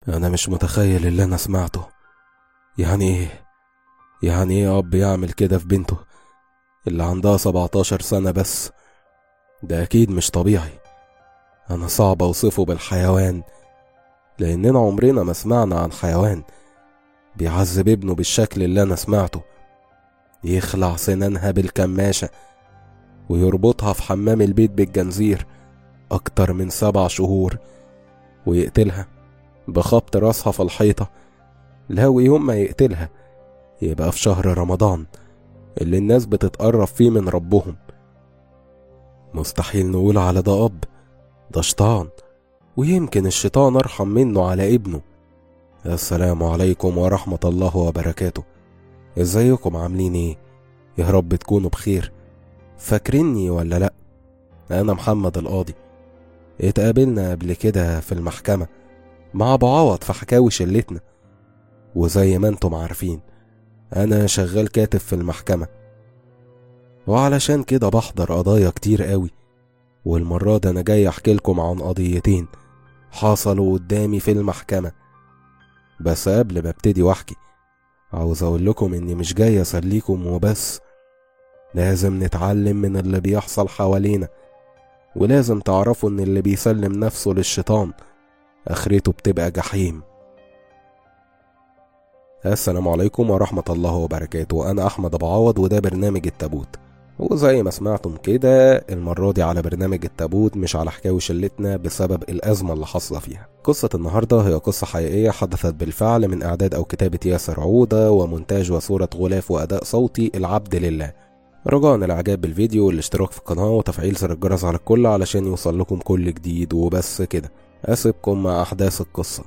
أنا مش متخيل اللي أنا سمعته يعني إيه؟ يعني إيه أب يعمل كده في بنته اللي عندها 17 سنة بس ده أكيد مش طبيعي أنا صعب أوصفه بالحيوان لأننا عمرنا ما سمعنا عن حيوان بيعذب ابنه بالشكل اللي أنا سمعته يخلع سنانها بالكماشة ويربطها في حمام البيت بالجنزير أكتر من سبع شهور ويقتلها بخبط راسها في الحيطة لو يوم ما يقتلها يبقى في شهر رمضان اللي الناس بتتقرب فيه من ربهم مستحيل نقول على ده أب ده شيطان ويمكن الشيطان أرحم منه على ابنه السلام عليكم ورحمة الله وبركاته ازيكم عاملين ايه يا رب تكونوا بخير فاكريني ولا لأ أنا محمد القاضي اتقابلنا قبل كده في المحكمة مع أبو عوض في حكاوي شلتنا وزي ما انتم عارفين أنا شغال كاتب في المحكمة وعلشان كده بحضر قضايا كتير قوي والمرة دي أنا جاي أحكي لكم عن قضيتين حصلوا قدامي في المحكمة بس قبل ما ابتدي واحكي عاوز أقول لكم إني مش جاي أسليكم وبس لازم نتعلم من اللي بيحصل حوالينا ولازم تعرفوا إن اللي بيسلم نفسه للشيطان آخرته بتبقى جحيم السلام عليكم ورحمة الله وبركاته أنا أحمد أبو عوض وده برنامج التابوت وزي ما سمعتم كده المرة دي على برنامج التابوت مش على حكاوي شلتنا بسبب الأزمة اللي حاصلة فيها قصة النهاردة هي قصة حقيقية حدثت بالفعل من إعداد أو كتابة ياسر عودة ومونتاج وصورة غلاف وأداء صوتي العبد لله رجاء الإعجاب بالفيديو والاشتراك في القناة وتفعيل زر الجرس على الكل علشان يوصل لكم كل جديد وبس كده أسيبكم مع أحداث القصة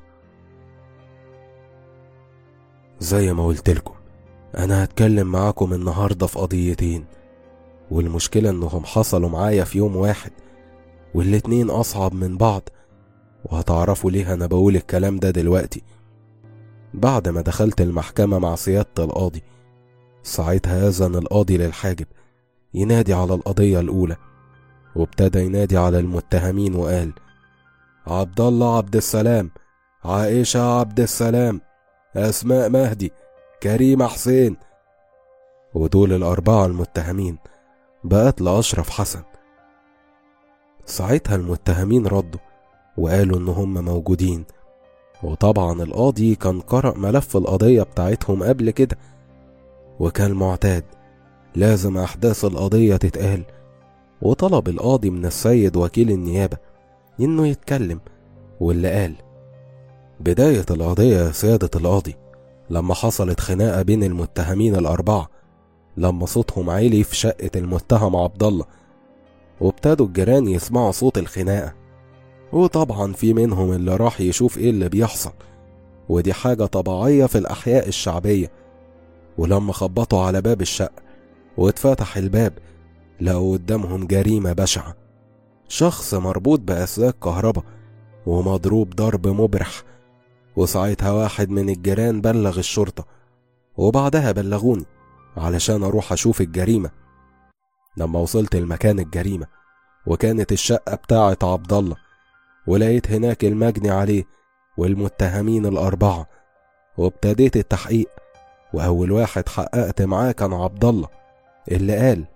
زي ما قلتلكم أنا هتكلم معاكم النهاردة في قضيتين والمشكلة إنهم حصلوا معايا في يوم واحد والاتنين أصعب من بعض وهتعرفوا ليه أنا بقول الكلام ده دلوقتي بعد ما دخلت المحكمة مع سيادة القاضي ساعتها أذن القاضي للحاجب ينادي على القضية الأولى وابتدى ينادي على المتهمين وقال عبد الله عبد السلام عائشة عبد السلام أسماء مهدي كريم حسين ودول الأربعة المتهمين بقتل أشرف حسن ساعتها المتهمين ردوا وقالوا إن هم موجودين وطبعا القاضي كان قرأ ملف القضية بتاعتهم قبل كده وكان معتاد لازم أحداث القضية تتقال وطلب القاضي من السيد وكيل النيابة إنه يتكلم واللي قال بداية القضية يا سيادة القاضي لما حصلت خناقة بين المتهمين الأربعة لما صوتهم عالي في شقة المتهم عبد الله وابتدوا الجيران يسمعوا صوت الخناقة وطبعا في منهم اللي راح يشوف ايه اللي بيحصل ودي حاجة طبيعية في الأحياء الشعبية ولما خبطوا على باب الشقة واتفتح الباب لقوا قدامهم جريمة بشعة شخص مربوط بأسلاك كهرباء ومضروب ضرب مبرح وساعتها واحد من الجيران بلغ الشرطة وبعدها بلغوني علشان أروح أشوف الجريمة لما وصلت لمكان الجريمة وكانت الشقة بتاعة عبد الله ولقيت هناك المجني عليه والمتهمين الأربعة وابتديت التحقيق وأول واحد حققت معاه كان عبد الله اللي قال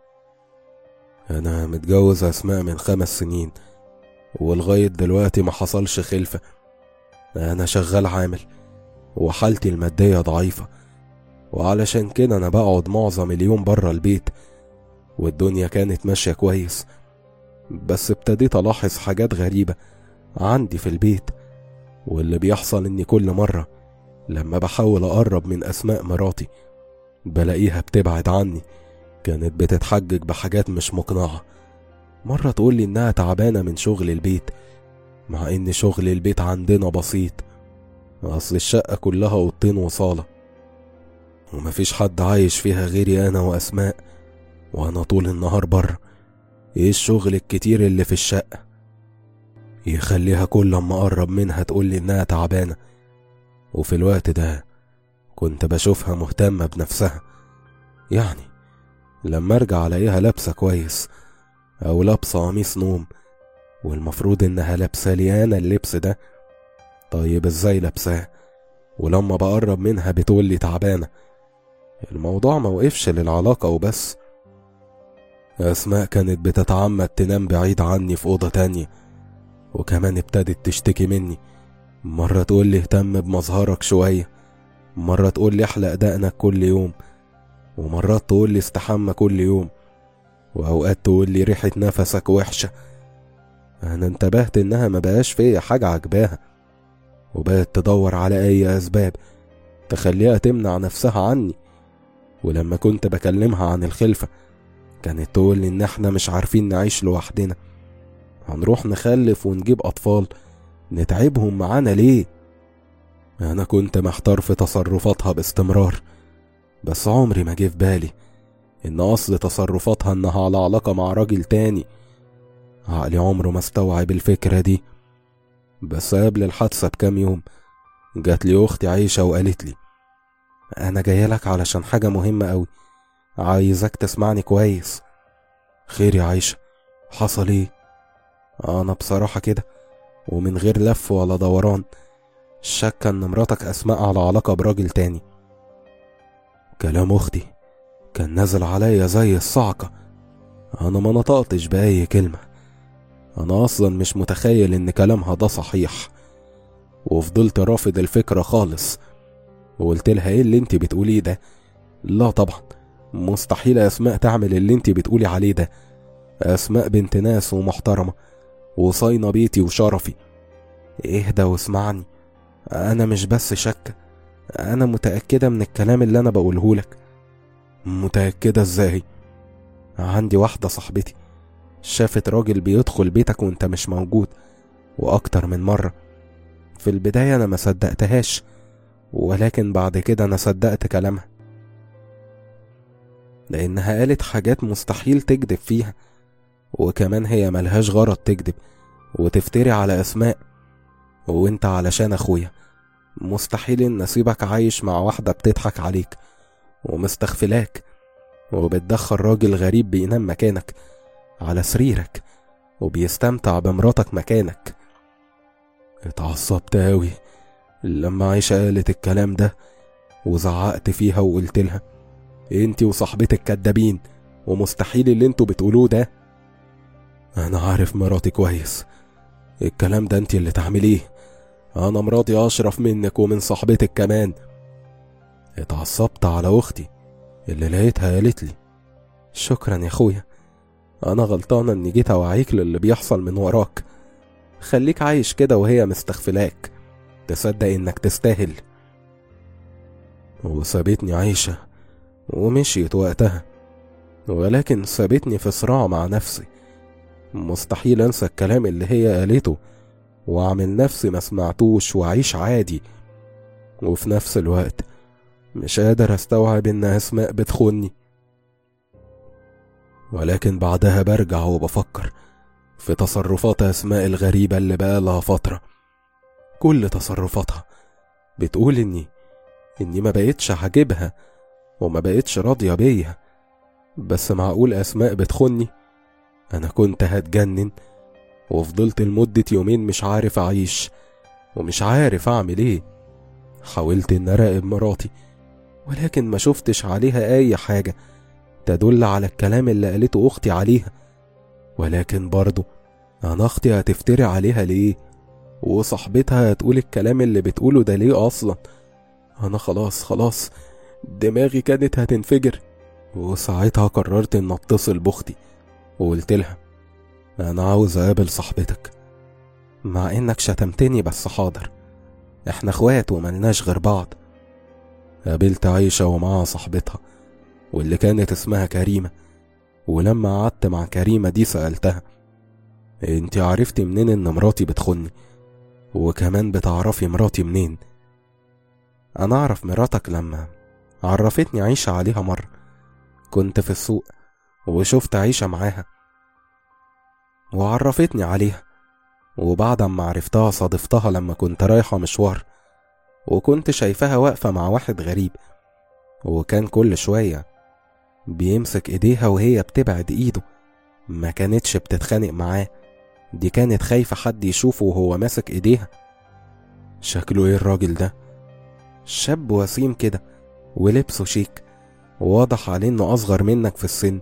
أنا متجوز أسماء من خمس سنين ولغاية دلوقتي ما حصلش خلفة أنا شغال عامل وحالتي المادية ضعيفة وعلشان كده أنا بقعد معظم اليوم برا البيت والدنيا كانت ماشية كويس بس ابتديت ألاحظ حاجات غريبة عندي في البيت واللي بيحصل إني كل مرة لما بحاول أقرب من أسماء مراتي بلاقيها بتبعد عني كانت بتتحجج بحاجات مش مقنعة مرة تقولي إنها تعبانة من شغل البيت مع إن شغل البيت عندنا بسيط أصل الشقة كلها أوضتين وصالة ومفيش حد عايش فيها غيري أنا وأسماء وأنا طول النهار بره إيه الشغل الكتير اللي في الشقة يخليها كل ما أقرب منها تقولي إنها تعبانة وفي الوقت ده كنت بشوفها مهتمة بنفسها يعني لما أرجع ألاقيها لابسة كويس أو لابسة قميص نوم والمفروض إنها لابسة لي أنا اللبس ده طيب ازاي لابساه ولما بقرب منها بتقول لي تعبانة الموضوع ما وقفش للعلاقة وبس أسماء كانت بتتعمد تنام بعيد عني في أوضة تانية وكمان ابتدت تشتكي مني مرة تقول لي اهتم بمظهرك شوية مرة تقول لي احلق دقنك كل يوم ومرات تقول لي استحمى كل يوم وأوقات تقول لي ريحة نفسك وحشة أنا انتبهت إنها ما بقاش فيا حاجة عجباها وبقت تدور على أي أسباب تخليها تمنع نفسها عني ولما كنت بكلمها عن الخلفة كانت تقول لي إن إحنا مش عارفين نعيش لوحدنا هنروح نخلف ونجيب أطفال نتعبهم معانا ليه أنا كنت محتار في تصرفاتها باستمرار بس عمري ما جه في بالي إن أصل تصرفاتها إنها على علاقة مع راجل تاني عقلي عمره ما استوعب الفكرة دي بس قبل الحادثة بكام يوم جات لي أختي عايشة وقالت لي أنا جاية لك علشان حاجة مهمة أوي عايزك تسمعني كويس خير يا عايشة حصل ايه أنا بصراحة كده ومن غير لف ولا دوران شك إن مراتك أسماء على علاقة براجل تاني كلام أختي كان نازل عليا زي الصعقة أنا ما نطقتش بأي كلمة أنا أصلا مش متخيل إن كلامها ده صحيح وفضلت رافض الفكرة خالص وقلت لها إيه اللي أنت بتقوليه ده لا طبعا مستحيل أسماء تعمل اللي أنت بتقولي عليه ده أسماء بنت ناس ومحترمة وصاينة بيتي وشرفي اهدى واسمعني أنا مش بس شاكة أنا متأكدة من الكلام اللي أنا بقولهولك متأكدة إزاي؟ عندي واحدة صاحبتي شافت راجل بيدخل بيتك وانت مش موجود وأكتر من مرة في البداية أنا ما صدقتهاش ولكن بعد كده أنا صدقت كلامها لأنها قالت حاجات مستحيل تكذب فيها وكمان هي ملهاش غرض تكذب وتفتري على أسماء وانت علشان أخويا مستحيل إن أسيبك عايش مع واحدة بتضحك عليك ومستغفلاك وبتدخل راجل غريب بينام مكانك على سريرك وبيستمتع بمراتك مكانك اتعصبت أوي لما عيشة قالت الكلام ده وزعقت فيها وقلت لها انتي وصاحبتك كدابين ومستحيل اللي انتوا بتقولوه ده انا عارف مراتي كويس الكلام ده انتي اللي تعمليه انا مراتي اشرف منك ومن صاحبتك كمان اتعصبت على اختي اللي لقيتها قالت لي شكرا يا اخويا انا غلطانه اني جيت اوعيك للي بيحصل من وراك خليك عايش كده وهي مستغفلاك تصدق انك تستاهل وسابتني عايشه ومشيت وقتها ولكن سابتني في صراع مع نفسي مستحيل انسى الكلام اللي هي قالته واعمل نفسي ما سمعتوش واعيش عادي وفي نفس الوقت مش قادر استوعب ان اسماء بتخوني ولكن بعدها برجع وبفكر في تصرفات اسماء الغريبة اللي بقالها فترة كل تصرفاتها بتقول اني اني ما بقتش عاجبها وما بقتش راضية بيا بس معقول اسماء بتخني انا كنت هتجنن وفضلت لمدة يومين مش عارف اعيش ومش عارف اعمل ايه حاولت ان اراقب مراتي ولكن ما شفتش عليها اي حاجة تدل على الكلام اللي قالته اختي عليها ولكن برضه انا اختي هتفتري عليها ليه وصاحبتها هتقول الكلام اللي بتقوله ده ليه اصلا انا خلاص خلاص دماغي كانت هتنفجر وساعتها قررت ان اتصل باختي وقلت لها انا عاوز اقابل صاحبتك مع انك شتمتني بس حاضر احنا اخوات وملناش غير بعض قابلت عايشة ومعاها صاحبتها واللي كانت اسمها كريمة ولما قعدت مع كريمة دي سألتها انتي عرفتي منين ان مراتي بتخني وكمان بتعرفي مراتي منين انا اعرف مراتك لما عرفتني عيشة عليها مرة كنت في السوق وشفت عيشة معاها وعرفتني عليها وبعد ما عرفتها صادفتها لما كنت رايحة مشوار وكنت شايفاها واقفة مع واحد غريب وكان كل شوية بيمسك ايديها وهي بتبعد ايده ما كانتش بتتخانق معاه دي كانت خايفة حد يشوفه وهو ماسك ايديها شكله ايه الراجل ده شاب وسيم كده ولبسه شيك وواضح عليه انه اصغر منك في السن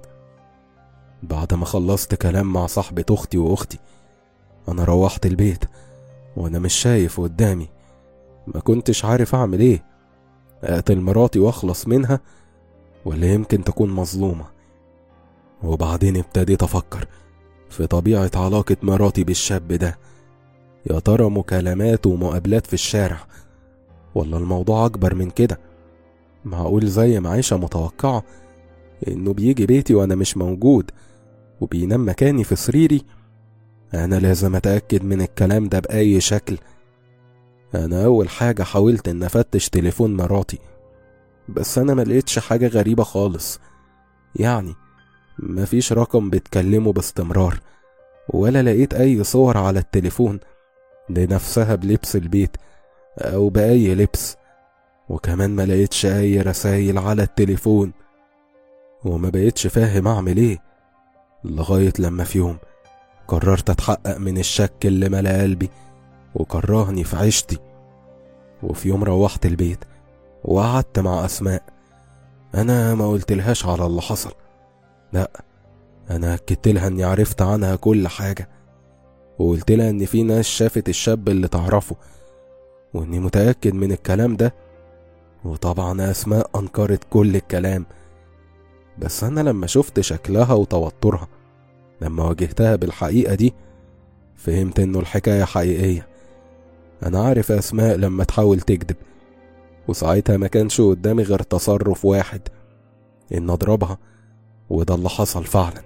بعد ما خلصت كلام مع صاحبة اختي واختي انا روحت البيت وانا مش شايف قدامي ما كنتش عارف اعمل ايه اقتل مراتي واخلص منها ولا يمكن تكون مظلومة وبعدين ابتديت افكر في طبيعة علاقة مراتي بالشاب ده يا ترى مكالمات ومقابلات في الشارع ولا الموضوع أكبر من كده معقول زي ما عيشة متوقعة إنه بيجي بيتي وأنا مش موجود وبينام مكاني في سريري أنا لازم أتأكد من الكلام ده بأي شكل أنا أول حاجة حاولت إن أفتش تليفون مراتي بس أنا ملقتش حاجة غريبة خالص يعني مفيش رقم بتكلمه باستمرار ولا لقيت أي صور على التليفون لنفسها بلبس البيت أو بأي لبس وكمان ما لقيتش أي رسايل على التليفون وما بقيتش فاهم أعمل إيه لغاية لما في يوم قررت أتحقق من الشك اللي ملا قلبي وكرهني في عيشتي وفي يوم روحت البيت وقعدت مع أسماء أنا ما قلتلهاش على اللي حصل لأ أنا أكدت لها إني عرفت عنها كل حاجة وقلت لها إن في ناس شافت الشاب اللي تعرفه وإني متأكد من الكلام ده وطبعا أسماء أنكرت كل الكلام بس أنا لما شفت شكلها وتوترها لما واجهتها بالحقيقة دي فهمت إنه الحكاية حقيقية أنا عارف أسماء لما تحاول تكذب وساعتها ما كانش قدامي غير تصرف واحد إن أضربها وده اللي حصل فعلا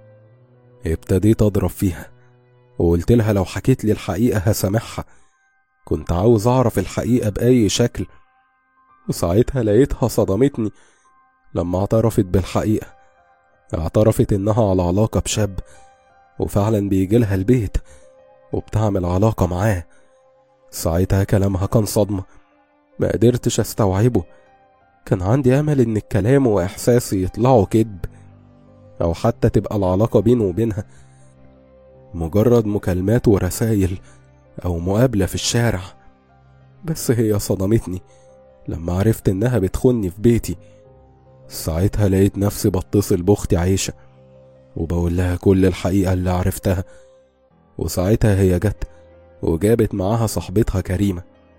ابتديت أضرب فيها وقلت لها لو حكيت لي الحقيقة هسامحها كنت عاوز أعرف الحقيقة بأي شكل وساعتها لقيتها صدمتني لما اعترفت بالحقيقة اعترفت إنها على علاقة بشاب وفعلا بيجيلها البيت وبتعمل علاقة معاه ساعتها كلامها كان صدمة ما قدرتش استوعبه كان عندي أمل إن الكلام وإحساسي يطلعوا كذب أو حتى تبقى العلاقة بينه وبينها مجرد مكالمات ورسايل أو مقابلة في الشارع بس هي صدمتني لما عرفت إنها بتخني في بيتي ساعتها لقيت نفسي بتصل بأختي عيشة وبقول لها كل الحقيقة اللي عرفتها وساعتها هي جت وجابت معاها صاحبتها كريمة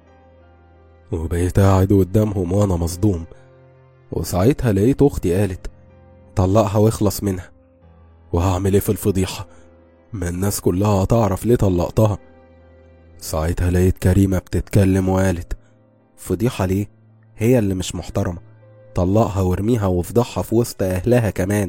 وبقيت قاعد قدامهم وأنا مصدوم وساعتها لقيت أختي قالت طلقها واخلص منها وهعمل ايه في الفضيحة ما الناس كلها هتعرف ليه طلقتها ساعتها لقيت كريمة بتتكلم وقالت فضيحة ليه هي اللي مش محترمة طلقها وارميها وافضحها في وسط أهلها كمان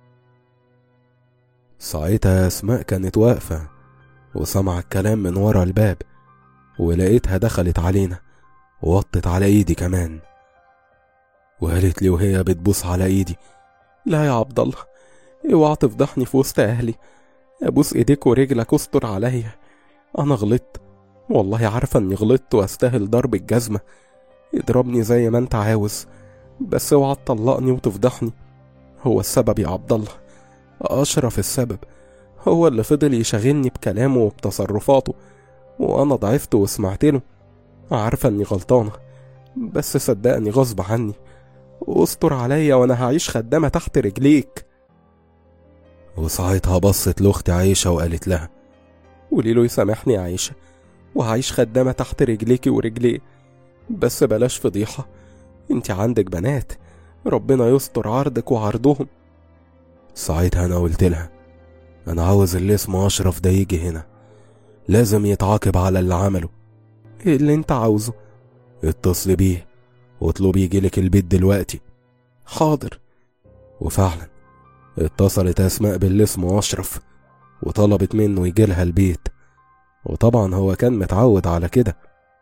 ساعتها أسماء كانت واقفة وسمع الكلام من ورا الباب ولقيتها دخلت علينا ووطت على ايدي كمان وقالت لي وهي بتبوس على ايدي لا يا عبد الله اوعى تفضحني في وسط اهلي ابوس ايديك ورجلك استر عليا انا غلطت والله عارفه اني غلطت واستاهل ضرب الجزمه اضربني زي ما انت عاوز بس اوعى تطلقني وتفضحني هو السبب يا عبد الله اشرف السبب هو اللي فضل يشغلني بكلامه وبتصرفاته وانا ضعفت وسمعت له عارفه اني غلطانه بس صدقني غصب عني واستر عليا وانا هعيش خدامه تحت رجليك وساعتها بصت لاختي عايشه وقالت لها قولي له يسامحني يا عايشه وهعيش خدامه تحت رجليكي ورجليه بس بلاش فضيحه انت عندك بنات ربنا يستر عرضك وعرضهم ساعتها انا قلت لها انا عاوز اللي اسمه اشرف ده يجي هنا لازم يتعاقب على اللي عمله ايه اللي انت عاوزه اتصلي بيه واطلبي يجيلك البيت دلوقتي حاضر وفعلا اتصلت اسماء باللي اسمه اشرف وطلبت منه يجيلها البيت وطبعا هو كان متعود على كده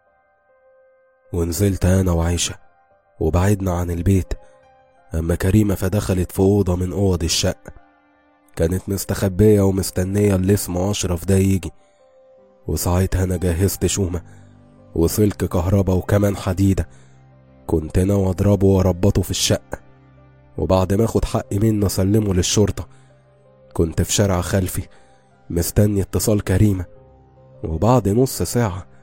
ونزلت انا وعيشه وبعدنا عن البيت اما كريمه فدخلت في اوضه من اوض الشقه كانت مستخبيه ومستنيه اللي اسمه اشرف ده يجي وساعتها انا جهزت شومه وسلك كهربا وكمان حديده كنت انا واضربه واربطه في الشقه وبعد ما اخد حقي منه اسلمه للشرطه كنت في شارع خلفي مستني اتصال كريمه وبعد نص ساعه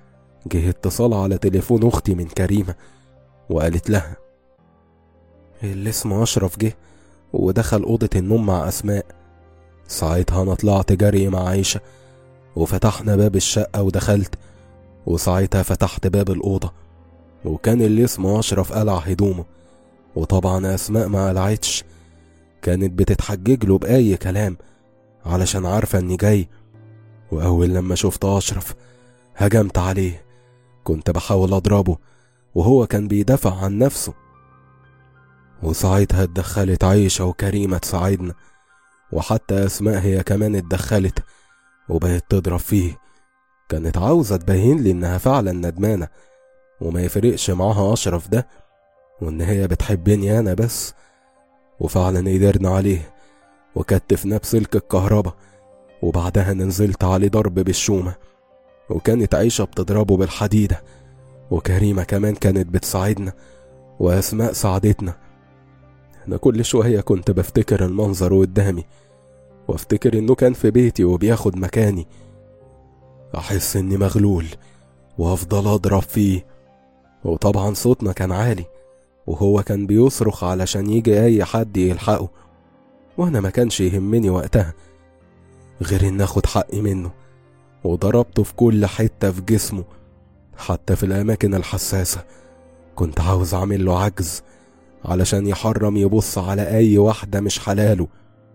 جه اتصال على تليفون أختي من كريمة وقالت لها اللي اسمه أشرف جه ودخل أوضة النوم مع أسماء ساعتها أنا طلعت جري مع عيشة وفتحنا باب الشقة ودخلت وساعتها فتحت باب الأوضة وكان اللي اسمه أشرف قلع هدومه وطبعا أسماء ما قلعتش كانت بتتحجج له بأي كلام علشان عارفة إني جاي وأول لما شفت أشرف هجمت عليه كنت بحاول أضربه وهو كان بيدافع عن نفسه وساعتها اتدخلت عيشة وكريمة تساعدنا وحتى أسماء هي كمان اتدخلت وبقت تضرب فيه كانت عاوزة تبين لي إنها فعلا ندمانة وما يفرقش معاها أشرف ده وإن هي بتحبني أنا بس وفعلا قدرنا عليه وكتفنا بسلك الكهرباء وبعدها نزلت عليه ضرب بالشومة وكانت عيشة بتضربه بالحديدة وكريمة كمان كانت بتساعدنا وأسماء ساعدتنا أنا كل شوية كنت بفتكر المنظر قدامي وافتكر إنه كان في بيتي وبياخد مكاني أحس إني مغلول وأفضل أضرب فيه وطبعا صوتنا كان عالي وهو كان بيصرخ علشان يجي أي حد يلحقه وأنا ما كانش يهمني وقتها غير إن أخد حقي منه وضربته في كل حتة في جسمه حتى في الأماكن الحساسة كنت عاوز أعمل له عجز علشان يحرم يبص على أي واحدة مش حلاله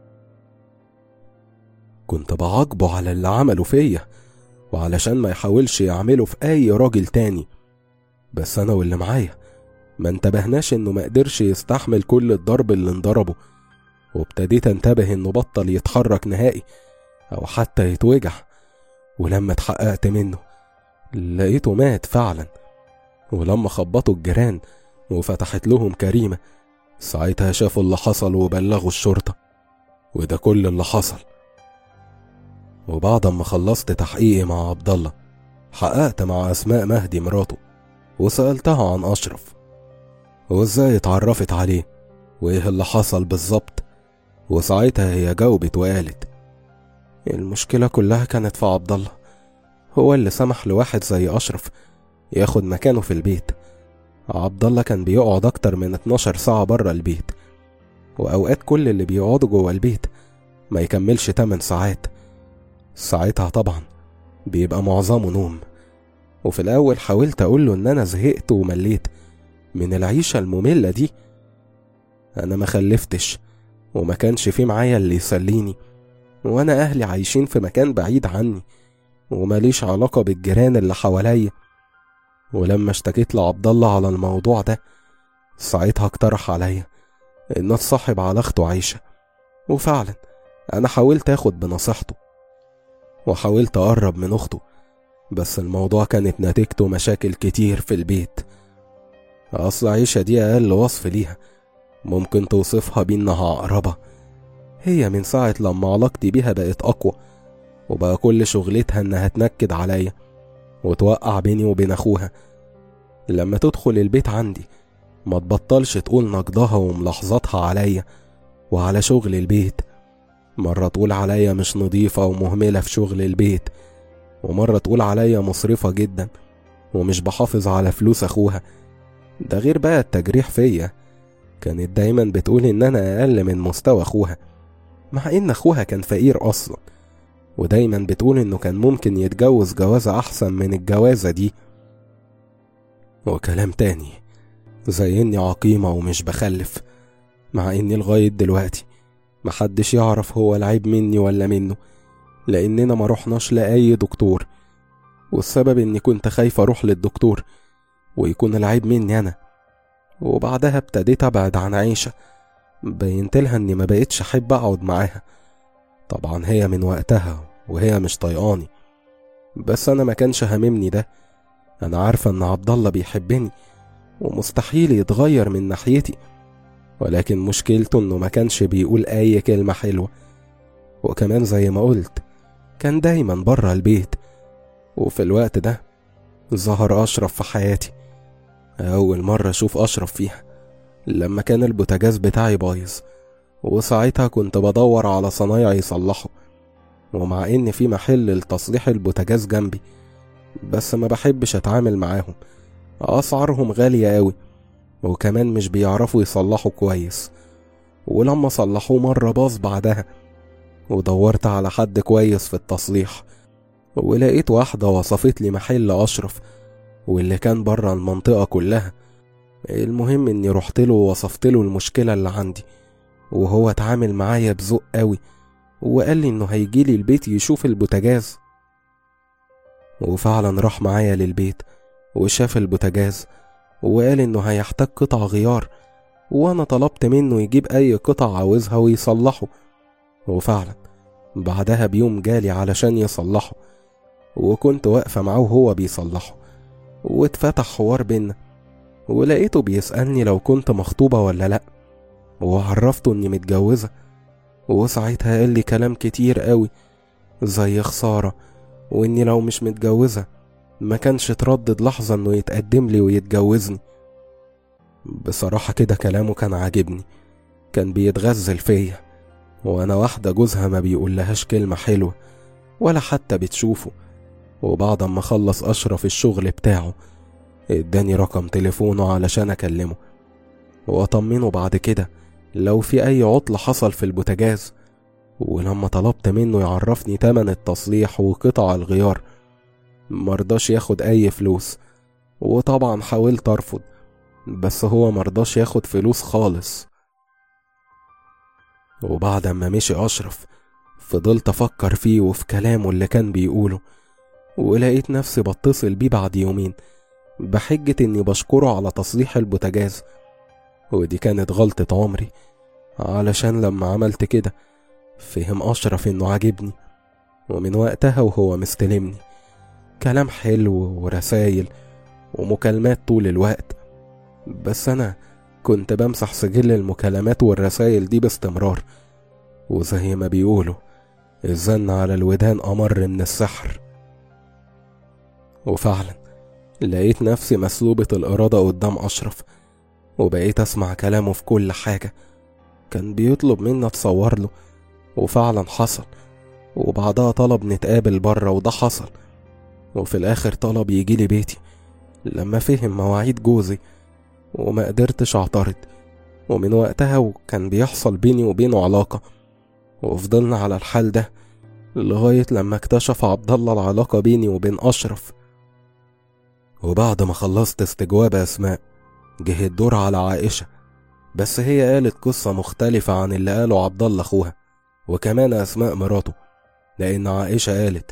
كنت بعاقبه على اللي عمله فيا وعلشان ما يحاولش يعمله في أي راجل تاني بس أنا واللي معايا ما انتبهناش إنه ما قدرش يستحمل كل الضرب اللي انضربه وابتديت انتبه إنه بطل يتحرك نهائي أو حتى يتوجع ولما اتحققت منه لقيته مات فعلا ولما خبطوا الجيران وفتحت لهم كريمة ساعتها شافوا اللي حصل وبلغوا الشرطة وده كل اللي حصل وبعد ما خلصت تحقيقي مع عبد الله حققت مع أسماء مهدي مراته وسألتها عن أشرف وإزاي اتعرفت عليه وإيه اللي حصل بالظبط وساعتها هي جاوبت وقالت المشكلة كلها كانت في عبد الله هو اللي سمح لواحد زي أشرف ياخد مكانه في البيت عبد الله كان بيقعد أكتر من 12 ساعة بره البيت وأوقات كل اللي بيقعدوا جوه البيت ما يكملش 8 ساعات ساعتها طبعا بيبقى معظمه نوم وفي الأول حاولت أقوله إن أنا زهقت ومليت من العيشة المملة دي أنا ما خلفتش وما كانش في معايا اللي يسليني وأنا أهلي عايشين في مكان بعيد عني وماليش علاقة بالجيران اللي حواليا ولما اشتكيت لعبد الله على الموضوع ده ساعتها اقترح عليا ان اتصاحب على اخته عايشة وفعلا انا حاولت اخد بنصيحته وحاولت اقرب من اخته بس الموضوع كانت نتيجته مشاكل كتير في البيت اصل عيشة دي اقل وصف ليها ممكن توصفها بانها عقربة هي من ساعة لما علاقتي بيها بقت اقوى وبقى كل شغلتها انها تنكد عليا وتوقع بيني وبين اخوها لما تدخل البيت عندي ما تبطلش تقول نقدها وملاحظاتها عليا وعلى شغل البيت مرة تقول عليا مش نظيفة ومهملة في شغل البيت ومرة تقول عليا مصرفة جدا ومش بحافظ على فلوس أخوها ده غير بقى التجريح فيا كانت دايما بتقول إن أنا أقل من مستوى أخوها مع إن أخوها كان فقير أصلا ودايما بتقول إنه كان ممكن يتجوز جوازة أحسن من الجوازة دي وكلام تاني زي إني عقيمة ومش بخلف مع إني لغاية دلوقتي محدش يعرف هو العيب مني ولا منه لأننا ما رحناش لأي دكتور والسبب إني كنت خايف أروح للدكتور ويكون العيب مني أنا وبعدها ابتديت أبعد عن عيشة بينت لها إني ما بقتش أحب أقعد معاها طبعا هي من وقتها وهي مش طيقاني بس أنا ما كانش هاممني ده أنا عارفة إن عبد الله بيحبني ومستحيل يتغير من ناحيتي ولكن مشكلته إنه ما كانش بيقول أي كلمة حلوة وكمان زي ما قلت كان دايما برا البيت وفي الوقت ده ظهر أشرف في حياتي أول مرة أشوف أشرف فيها لما كان البوتاجاز بتاعي بايظ وساعتها كنت بدور على صنايعي يصلحه ومع إن في محل لتصليح البوتاجاز جنبي بس ما بحبش اتعامل معاهم اسعارهم غالية قوي وكمان مش بيعرفوا يصلحوا كويس ولما صلحوه مرة باظ بعدها ودورت على حد كويس في التصليح ولقيت واحدة وصفت لي محل أشرف واللي كان برا المنطقة كلها المهم اني رحت له ووصفت له المشكلة اللي عندي وهو اتعامل معايا بذوق قوي وقال لي انه هيجيلي البيت يشوف البوتاجاز وفعلا راح معايا للبيت وشاف البوتاجاز وقال انه هيحتاج قطع غيار وانا طلبت منه يجيب اي قطع عاوزها ويصلحه وفعلا بعدها بيوم جالي علشان يصلحه وكنت واقفة معاه وهو بيصلحه واتفتح حوار بينا ولقيته بيسألني لو كنت مخطوبة ولا لأ وعرفته إني متجوزة وساعتها قال لي كلام كتير قوي زي خسارة وإني لو مش متجوزة ما كانش تردد لحظة إنه يتقدم لي ويتجوزني بصراحة كده كلامه كان عاجبني كان بيتغزل فيا وأنا واحدة جوزها ما بيقولهاش كلمة حلوة ولا حتى بتشوفه وبعد ما خلص أشرف الشغل بتاعه اداني رقم تليفونه علشان أكلمه وأطمنه بعد كده لو في أي عطل حصل في البوتاجاز ولما طلبت منه يعرفني تمن التصليح وقطع الغيار مرضاش ياخد أي فلوس وطبعا حاولت أرفض بس هو مرضاش ياخد فلوس خالص وبعد ما مشي أشرف فضلت أفكر فيه وفي كلامه اللي كان بيقوله ولقيت نفسي بتصل بيه بعد يومين بحجة إني بشكره على تصليح البوتاجاز ودي كانت غلطة عمري علشان لما عملت كده فهم أشرف إنه عاجبني ومن وقتها وهو مستلمني كلام حلو ورسايل ومكالمات طول الوقت بس أنا كنت بمسح سجل المكالمات والرسايل دي باستمرار وزي ما بيقولوا الزن على الودان أمر من السحر وفعلا لقيت نفسي مسلوبة الإرادة قدام أشرف وبقيت أسمع كلامه في كل حاجة كان بيطلب مني أتصور له وفعلا حصل وبعدها طلب نتقابل بره وده حصل وفي الآخر طلب يجيلي بيتي لما فهم مواعيد جوزي وما قدرتش أعترض ومن وقتها وكان بيحصل بيني وبينه علاقة وفضلنا على الحال ده لغاية لما اكتشف عبد الله العلاقة بيني وبين أشرف وبعد ما خلصت استجواب أسماء جه الدور على عائشة بس هي قالت قصة مختلفة عن اللي قاله عبد الله أخوها وكمان أسماء مراته لأن عائشة قالت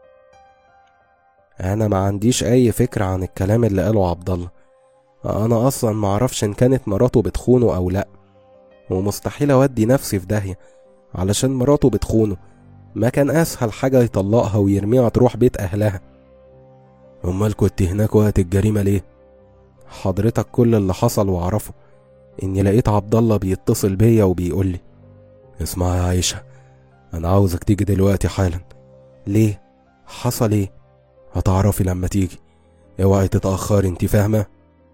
أنا ما عنديش أي فكرة عن الكلام اللي قاله عبد الله أنا أصلا معرفش إن كانت مراته بتخونه أو لأ ومستحيل أودي نفسي في داهية علشان مراته بتخونه ما كان أسهل حاجة يطلقها ويرميها تروح بيت أهلها أمال كنت هناك وقت الجريمة ليه؟ حضرتك كل اللي حصل وأعرفه إني لقيت عبد الله بيتصل بيا وبيقول لي اسمع يا عايشة أنا عاوزك تيجي دلوقتي حالا ليه؟ حصل إيه؟ هتعرفي لما تيجي اوعي تتأخري انت فاهمة؟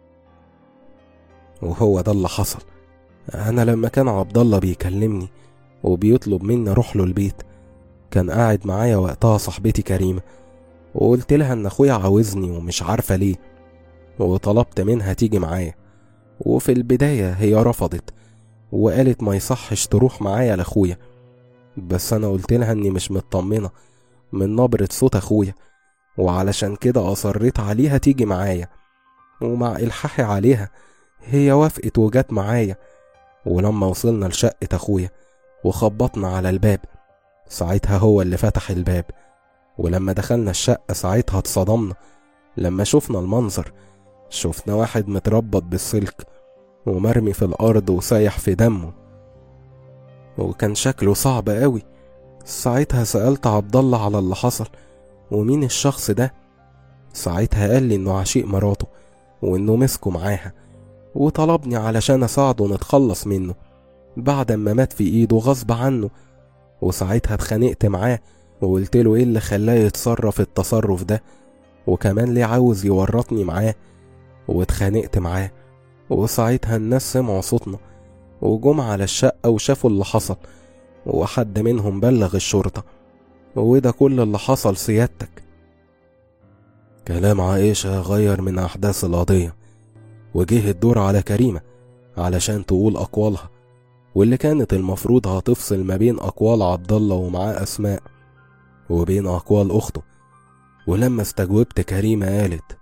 وهو ده اللي حصل أنا لما كان عبد الله بيكلمني وبيطلب مني أروح له البيت كان قاعد معايا وقتها صاحبتي كريمة وقلت لها إن أخويا عاوزني ومش عارفة ليه وطلبت منها تيجي معايا وفي البداية هي رفضت وقالت ما يصحش تروح معايا لأخويا بس أنا قلت لها إني مش مطمنة من نبرة صوت أخويا وعلشان كده أصريت عليها تيجي معايا ومع إلحاحي عليها هي وافقت وجت معايا ولما وصلنا لشقة أخويا وخبطنا على الباب ساعتها هو اللي فتح الباب ولما دخلنا الشقة ساعتها اتصدمنا لما شفنا المنظر شفنا واحد متربط بالسلك ومرمي في الأرض وسايح في دمه وكان شكله صعب قوي ساعتها سألت عبد الله على اللي حصل ومين الشخص ده ساعتها قال لي انه عشيق مراته وانه مسكه معاها وطلبني علشان اساعده نتخلص منه بعد ما مات في ايده غصب عنه وساعتها اتخانقت معاه وقلت له ايه اللي خلاه يتصرف التصرف ده وكمان ليه عاوز يورطني معاه واتخانقت معاه وساعتها الناس سمعوا صوتنا وجم على الشقة وشافوا اللي حصل وحد منهم بلغ الشرطة وده كل اللي حصل سيادتك كلام عائشة غير من أحداث القضية وجه الدور على كريمة علشان تقول أقوالها واللي كانت المفروض هتفصل ما بين أقوال عبد الله ومعاه أسماء وبين أقوال أخته ولما استجوبت كريمة قالت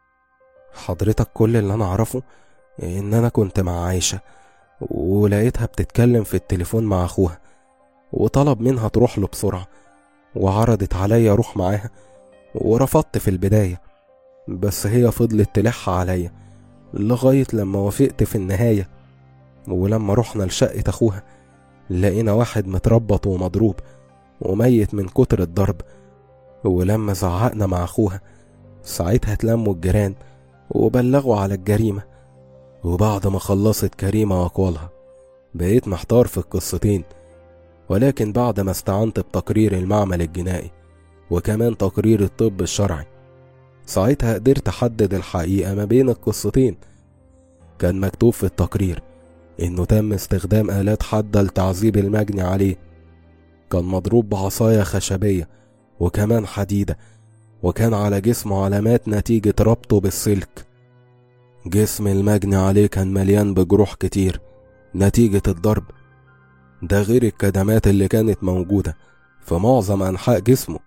حضرتك كل اللي أنا أعرفه إن أنا كنت مع عايشة ولقيتها بتتكلم في التليفون مع أخوها وطلب منها تروح له بسرعة وعرضت عليا أروح معاها ورفضت في البداية بس هي فضلت تلح عليا لغاية لما وافقت في النهاية ولما رحنا لشقة أخوها لقينا واحد متربط ومضروب وميت من كتر الضرب ولما زعقنا مع أخوها ساعتها اتلموا الجيران وبلغوا على الجريمة وبعد ما خلصت كريمة أقوالها بقيت محتار في القصتين ولكن بعد ما استعنت بتقرير المعمل الجنائي وكمان تقرير الطب الشرعي ساعتها قدرت أحدد الحقيقة ما بين القصتين كان مكتوب في التقرير إنه تم استخدام آلات حادة لتعذيب المجني عليه كان مضروب بعصاية خشبية وكمان حديدة وكان على جسمه علامات نتيجة ربطه بالسلك جسم المجني عليه كان مليان بجروح كتير نتيجة الضرب ده غير الكدمات اللي كانت موجودة في معظم أنحاء جسمه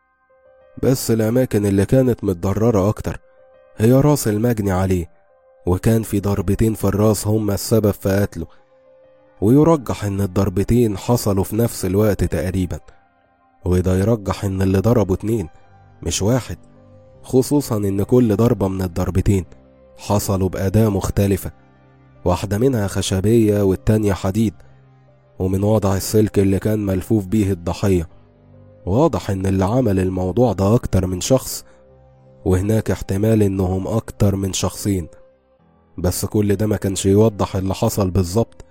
بس الأماكن اللي كانت متضررة أكتر هي راس المجني عليه وكان في ضربتين في الراس هما السبب في قتله ويرجح إن الضربتين حصلوا في نفس الوقت تقريبا وده يرجح إن اللي ضربوا اتنين مش واحد خصوصا إن كل ضربة من الضربتين حصلوا بأداة مختلفة واحدة منها خشبية والتانية حديد ومن وضع السلك اللي كان ملفوف بيه الضحية واضح إن اللي عمل الموضوع ده أكتر من شخص وهناك احتمال إنهم أكتر من شخصين بس كل ده ما كانش يوضح اللي حصل بالظبط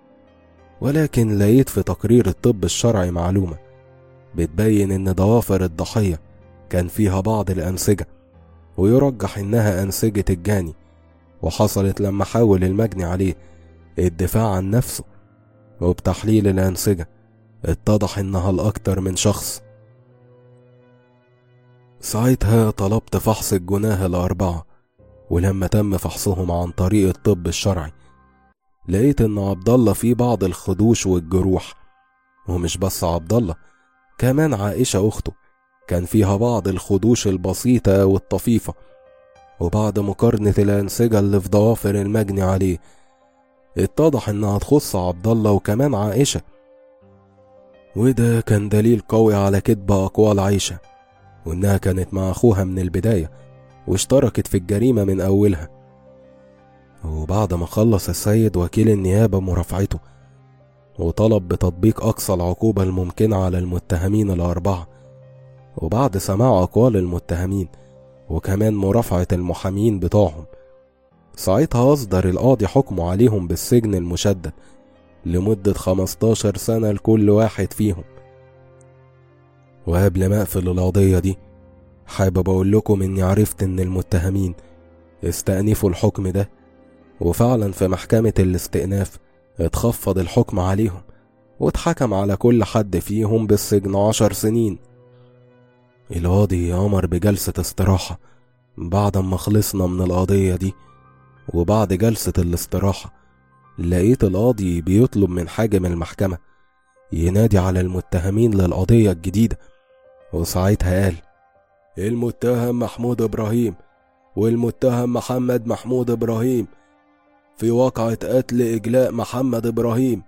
ولكن لقيت في تقرير الطب الشرعي معلومة بتبين إن ضوافر الضحية كان فيها بعض الأنسجة ويرجح إنها أنسجة الجاني وحصلت لما حاول المجني عليه الدفاع عن نفسه وبتحليل الأنسجة اتضح إنها لأكتر من شخص ساعتها طلبت فحص الجناه الأربعة ولما تم فحصهم عن طريق الطب الشرعي لقيت إن عبد الله فيه بعض الخدوش والجروح ومش بس عبد الله كمان عائشة أخته كان فيها بعض الخدوش البسيطة والطفيفة وبعد مقارنة الأنسجة اللي في ضوافر المجني عليه اتضح إنها تخص عبد الله وكمان عائشة وده كان دليل قوي على كذب أقوال عائشة وإنها كانت مع أخوها من البداية واشتركت في الجريمة من أولها وبعد ما خلص السيد وكيل النيابة مرافعته وطلب بتطبيق أقصى العقوبة الممكنة على المتهمين الأربعة وبعد سماع أقوال المتهمين وكمان مرافعة المحامين بتوعهم ساعتها أصدر القاضي حكمه عليهم بالسجن المشدد لمدة 15 سنة لكل واحد فيهم وقبل ما أقفل القضية دي حابب أقول لكم إني عرفت إن المتهمين استأنفوا الحكم ده وفعلا في محكمة الاستئناف اتخفض الحكم عليهم واتحكم على كل حد فيهم بالسجن عشر سنين القاضي أمر بجلسة استراحة بعد ما خلصنا من القضية دي وبعد جلسة الاستراحة لقيت القاضي بيطلب من حاكم المحكمة ينادي على المتهمين للقضية الجديدة وساعتها قال المتهم محمود إبراهيم والمتهم محمد محمود إبراهيم في واقعة قتل إجلاء محمد إبراهيم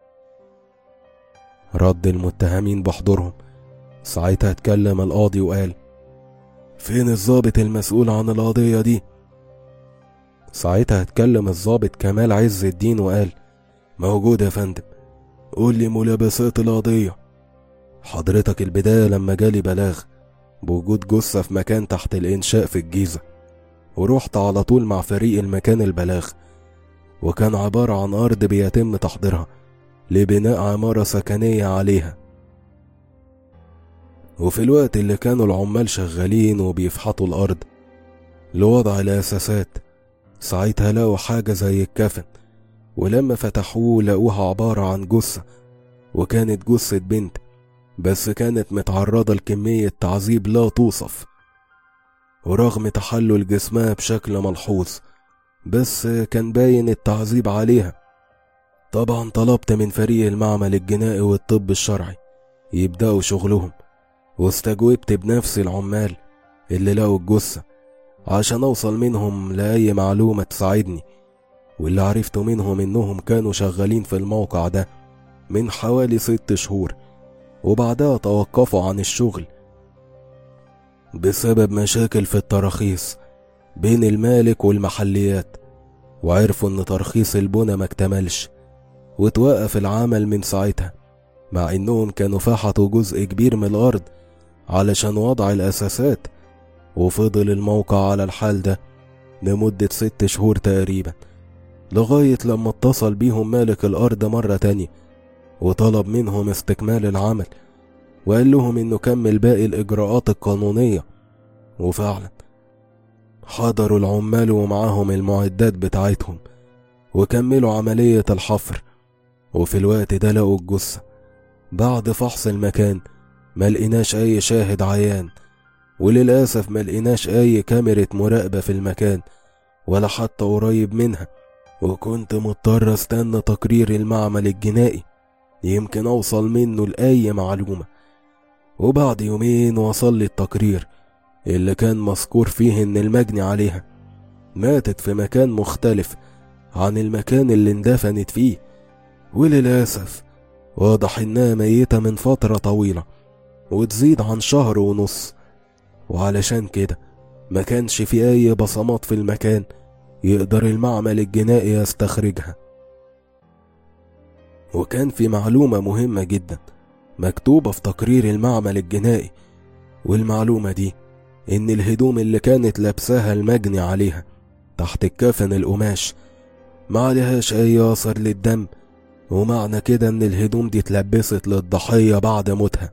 رد المتهمين بحضورهم ساعتها اتكلم القاضي وقال فين الضابط المسؤول عن القضية دي ساعتها اتكلم الضابط كمال عز الدين وقال موجود يا فندم قول لي ملابسات القضية حضرتك البداية لما جالي بلاغ بوجود جثة في مكان تحت الإنشاء في الجيزة ورحت على طول مع فريق المكان البلاغ وكان عبارة عن أرض بيتم تحضيرها لبناء عمارة سكنية عليها وفي الوقت اللي كانوا العمال شغالين وبيفحطوا الأرض لوضع الأساسات ساعتها لقوا حاجة زي الكفن ولما فتحوه لقوها عبارة عن جثة وكانت جثة بنت بس كانت متعرضة لكمية تعذيب لا توصف ورغم تحلل جسمها بشكل ملحوظ بس كان باين التعذيب عليها طبعا طلبت من فريق المعمل الجنائي والطب الشرعي يبدأوا شغلهم واستجوبت بنفسي العمال اللي لقوا الجثة عشان أوصل منهم لأي معلومة تساعدني واللي عرفته منهم إنهم كانوا شغالين في الموقع ده من حوالي ست شهور وبعدها توقفوا عن الشغل بسبب مشاكل في التراخيص بين المالك والمحليات وعرفوا إن ترخيص البنى ما اكتملش وتوقف العمل من ساعتها مع إنهم كانوا فحطوا جزء كبير من الأرض علشان وضع الأساسات وفضل الموقع على الحال ده لمدة ست شهور تقريبا لغاية لما اتصل بيهم مالك الأرض مرة تانية وطلب منهم استكمال العمل وقال لهم إنه كمل باقي الإجراءات القانونية وفعلا حضروا العمال ومعاهم المعدات بتاعتهم وكملوا عملية الحفر وفي الوقت ده لقوا الجثة بعد فحص المكان ما لقيناش أي شاهد عيان وللأسف ما لقيناش أي كاميرا مراقبة في المكان ولا حتى قريب منها وكنت مضطر استنى تقرير المعمل الجنائي يمكن أوصل منه لأي معلومة وبعد يومين وصل لي التقرير اللي كان مذكور فيه إن المجني عليها ماتت في مكان مختلف عن المكان اللي اندفنت فيه وللأسف واضح إنها ميتة من فترة طويلة وتزيد عن شهر ونص وعلشان كده ما كانش في أي بصمات في المكان يقدر المعمل الجنائي يستخرجها وكان في معلومة مهمة جدا مكتوبة في تقرير المعمل الجنائي والمعلومة دي إن الهدوم اللي كانت لابساها المجني عليها تحت الكفن القماش ما عليهاش أي أثر للدم ومعنى كده إن الهدوم دي اتلبست للضحية بعد موتها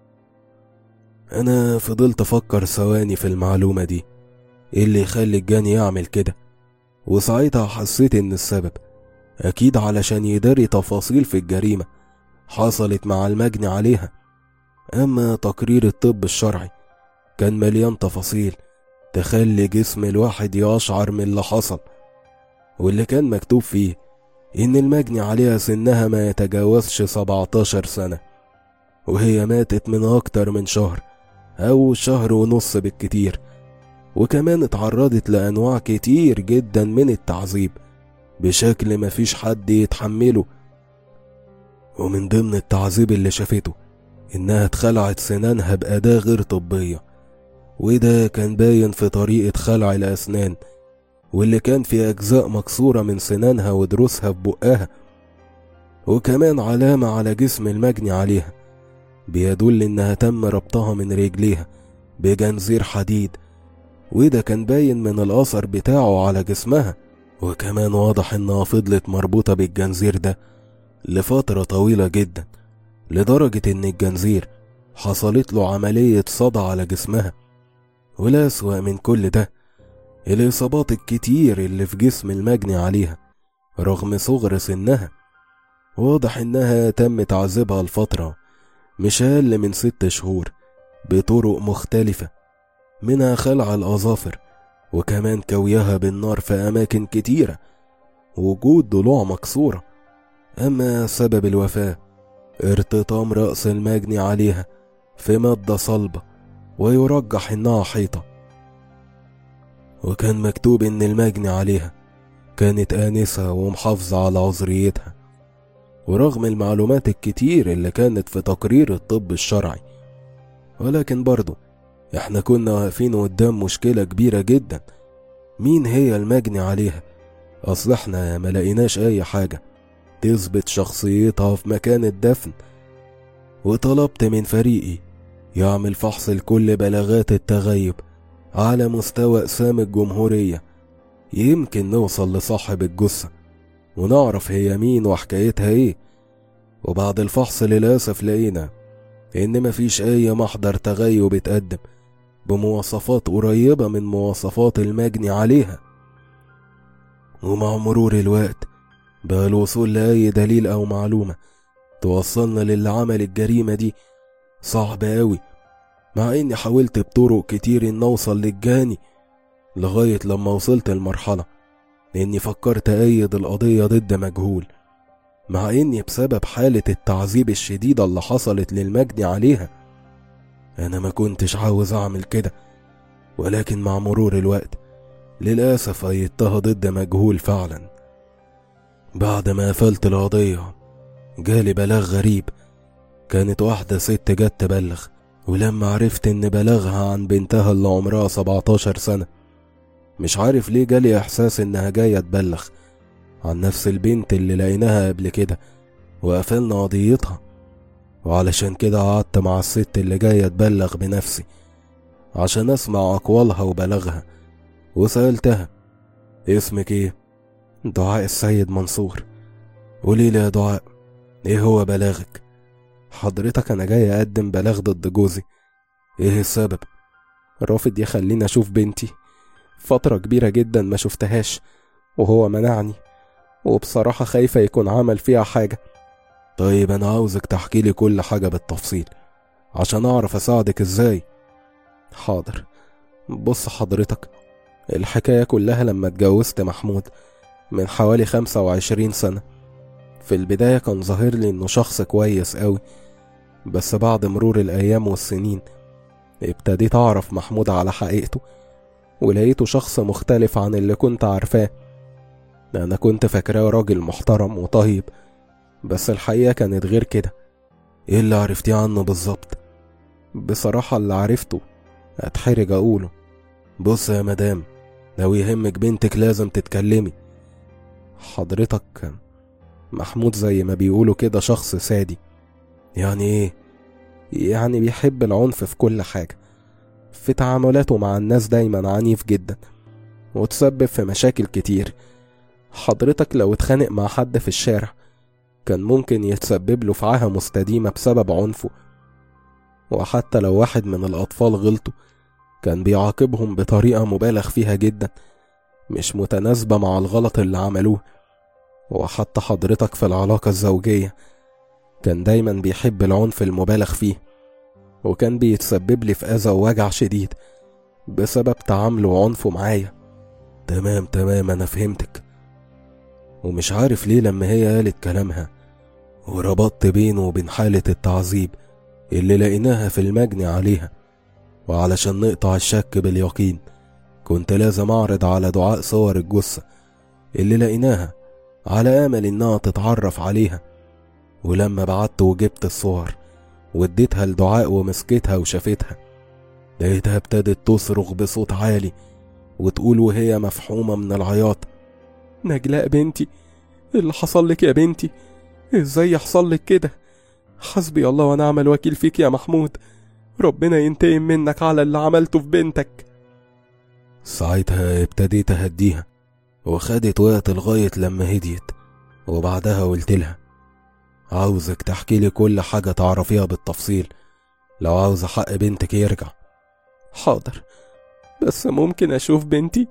أنا فضلت أفكر ثواني في المعلومة دي إيه اللي يخلي الجاني يعمل كده وساعتها حسيت إن السبب أكيد علشان يداري تفاصيل في الجريمة حصلت مع المجني عليها أما تقرير الطب الشرعي كان مليان تفاصيل تخلي جسم الواحد يشعر من اللي حصل واللي كان مكتوب فيه إن المجني عليها سنها ما يتجاوزش 17 سنة وهي ماتت من أكتر من شهر أو شهر ونص بالكتير وكمان اتعرضت لأنواع كتير جدا من التعذيب بشكل مفيش حد يتحمله ومن ضمن التعذيب اللي شافته إنها اتخلعت سنانها بأداة غير طبية وده كان باين في طريقة خلع الأسنان واللي كان في أجزاء مكسورة من سنانها ودروسها في بقها وكمان علامة على جسم المجني عليها بيدل إنها تم ربطها من رجليها بجنزير حديد وده كان باين من الأثر بتاعه على جسمها وكمان واضح إنها فضلت مربوطة بالجنزير ده لفترة طويلة جدا لدرجة إن الجنزير حصلت له عملية صدى على جسمها ولا أسوأ من كل ده الإصابات الكتير اللي في جسم المجني عليها رغم صغر سنها واضح إنها تم تعذيبها لفترة مش أقل من ست شهور بطرق مختلفة منها خلع الأظافر وكمان كويها بالنار في أماكن كتيرة وجود ضلوع مكسورة أما سبب الوفاة ارتطام رأس المجني عليها في مادة صلبة ويرجح إنها حيطة وكان مكتوب إن المجني عليها كانت آنسة ومحافظة على عذريتها ورغم المعلومات الكتير اللي كانت في تقرير الطب الشرعي ولكن برضه احنا كنا واقفين قدام مشكلة كبيرة جدا مين هي المجني عليها اصل احنا ما لقيناش اي حاجة تثبت شخصيتها في مكان الدفن وطلبت من فريقي يعمل فحص لكل بلاغات التغيب على مستوى أقسام الجمهورية يمكن نوصل لصاحب الجثة ونعرف هي مين وحكايتها ايه وبعد الفحص للأسف لقينا إن مفيش أي محضر تغيب اتقدم بمواصفات قريبة من مواصفات المجني عليها ومع مرور الوقت بقى الوصول لأي دليل أو معلومة توصلنا للي عمل الجريمة دي صعب أوي مع إني حاولت بطرق كتير إن أوصل للجاني لغاية لما وصلت المرحلة إني فكرت أيد القضية ضد مجهول مع إني بسبب حالة التعذيب الشديدة اللي حصلت للمجني عليها أنا ما كنتش عاوز أعمل كده ولكن مع مرور الوقت للأسف أيدتها ضد مجهول فعلا بعد ما قفلت القضية جالي بلاغ غريب كانت واحدة ست جت تبلغ ولما عرفت إن بلغها عن بنتها اللي عمرها 17 سنة مش عارف ليه جالي إحساس إنها جاية تبلغ عن نفس البنت اللي لقيناها قبل كده وقفلنا قضيتها وعلشان كده قعدت مع الست اللي جاية تبلغ بنفسي عشان أسمع أقوالها وبلغها وسألتها اسمك ايه؟ دعاء السيد منصور قولي لي يا دعاء ايه هو بلاغك؟ حضرتك أنا جاي أقدم بلاغ ضد جوزي ايه السبب؟ رافض يخليني أشوف بنتي فترة كبيرة جدا ما شفتهاش وهو منعني وبصراحة خايفة يكون عمل فيها حاجة طيب أنا عاوزك تحكي لي كل حاجة بالتفصيل عشان أعرف أساعدك إزاي حاضر بص حضرتك الحكاية كلها لما اتجوزت محمود من حوالي خمسة وعشرين سنة في البداية كان ظاهر لي إنه شخص كويس أوي بس بعد مرور الأيام والسنين ابتديت أعرف محمود على حقيقته ولقيته شخص مختلف عن اللي كنت عارفاه أنا كنت فاكراه راجل محترم وطيب بس الحقيقة كانت غير كده إيه اللي عرفتيه عنه بالظبط بصراحة اللي عرفته أتحرج أقوله بص يا مدام لو يهمك بنتك لازم تتكلمي حضرتك محمود زي ما بيقولوا كده شخص سادي يعني ايه يعني بيحب العنف في كل حاجة في تعاملاته مع الناس دايما عنيف جدا وتسبب في مشاكل كتير حضرتك لو اتخانق مع حد في الشارع كان ممكن يتسبب له في عاهة مستديمة بسبب عنفه وحتى لو واحد من الأطفال غلطوا كان بيعاقبهم بطريقة مبالغ فيها جدا مش متناسبة مع الغلط اللي عملوه وحتى حضرتك في العلاقة الزوجية كان دايما بيحب العنف المبالغ فيه وكان بيتسبب لي في أذى ووجع شديد بسبب تعامله وعنفه معايا تمام تمام أنا فهمتك ومش عارف ليه لما هي قالت كلامها وربطت بينه وبين حالة التعذيب اللي لقيناها في المجني عليها وعلشان نقطع الشك باليقين كنت لازم أعرض على دعاء صور الجثة اللي لقيناها على أمل إنها تتعرف عليها ولما بعت وجبت الصور واديتها لدعاء ومسكتها وشافتها لقيتها ابتدت تصرخ بصوت عالي وتقول وهي مفحومة من العياط نجلاء بنتي اللي حصل لك يا بنتي ازاي يحصل لك كده حسبي الله ونعم الوكيل فيك يا محمود ربنا ينتقم منك على اللي عملته في بنتك ساعتها ابتديت اهديها وخدت وقت لغاية لما هديت وبعدها قلت لها عاوزك تحكي لي كل حاجة تعرفيها بالتفصيل لو عاوزة حق بنتك يرجع حاضر بس ممكن أشوف بنتي؟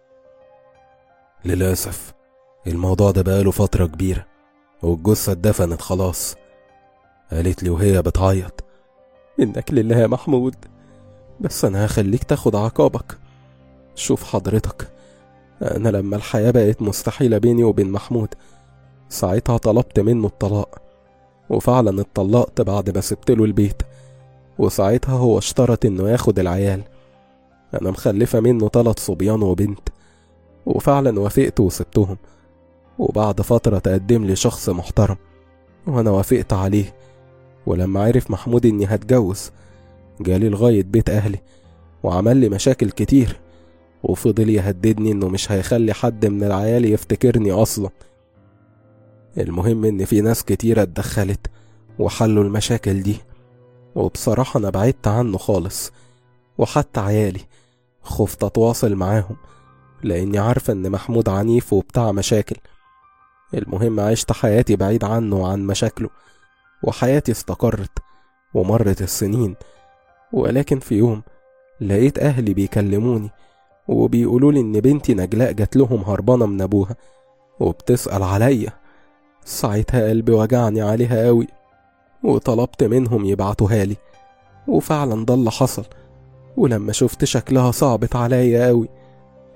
للأسف الموضوع ده بقاله فترة كبيرة والجثة اتدفنت خلاص قالت لي وهي بتعيط منك لله يا محمود بس أنا هخليك تاخد عقابك شوف حضرتك أنا لما الحياة بقت مستحيلة بيني وبين محمود ساعتها طلبت منه الطلاق وفعلا اتطلقت بعد ما سبت له البيت وساعتها هو اشترط انه ياخد العيال انا مخلفة منه تلات صبيان وبنت وفعلا وافقت وسبتهم وبعد فترة تقدم لي شخص محترم وانا وافقت عليه ولما عرف محمود اني هتجوز جالي لغاية بيت اهلي وعمل لي مشاكل كتير وفضل يهددني انه مش هيخلي حد من العيال يفتكرني اصلا المهم ان في ناس كتيرة اتدخلت وحلوا المشاكل دي وبصراحة انا بعدت عنه خالص وحتى عيالي خفت اتواصل معاهم لاني عارفة ان محمود عنيف وبتاع مشاكل المهم عشت حياتي بعيد عنه وعن مشاكله وحياتي استقرت ومرت السنين ولكن في يوم لقيت اهلي بيكلموني وبيقولوا لي ان بنتي نجلاء جات لهم هربانة من ابوها وبتسأل عليا ساعتها قلبي وجعني عليها قوي وطلبت منهم يبعتوها لي وفعلا ده اللي حصل ولما شفت شكلها صعبت عليا قوي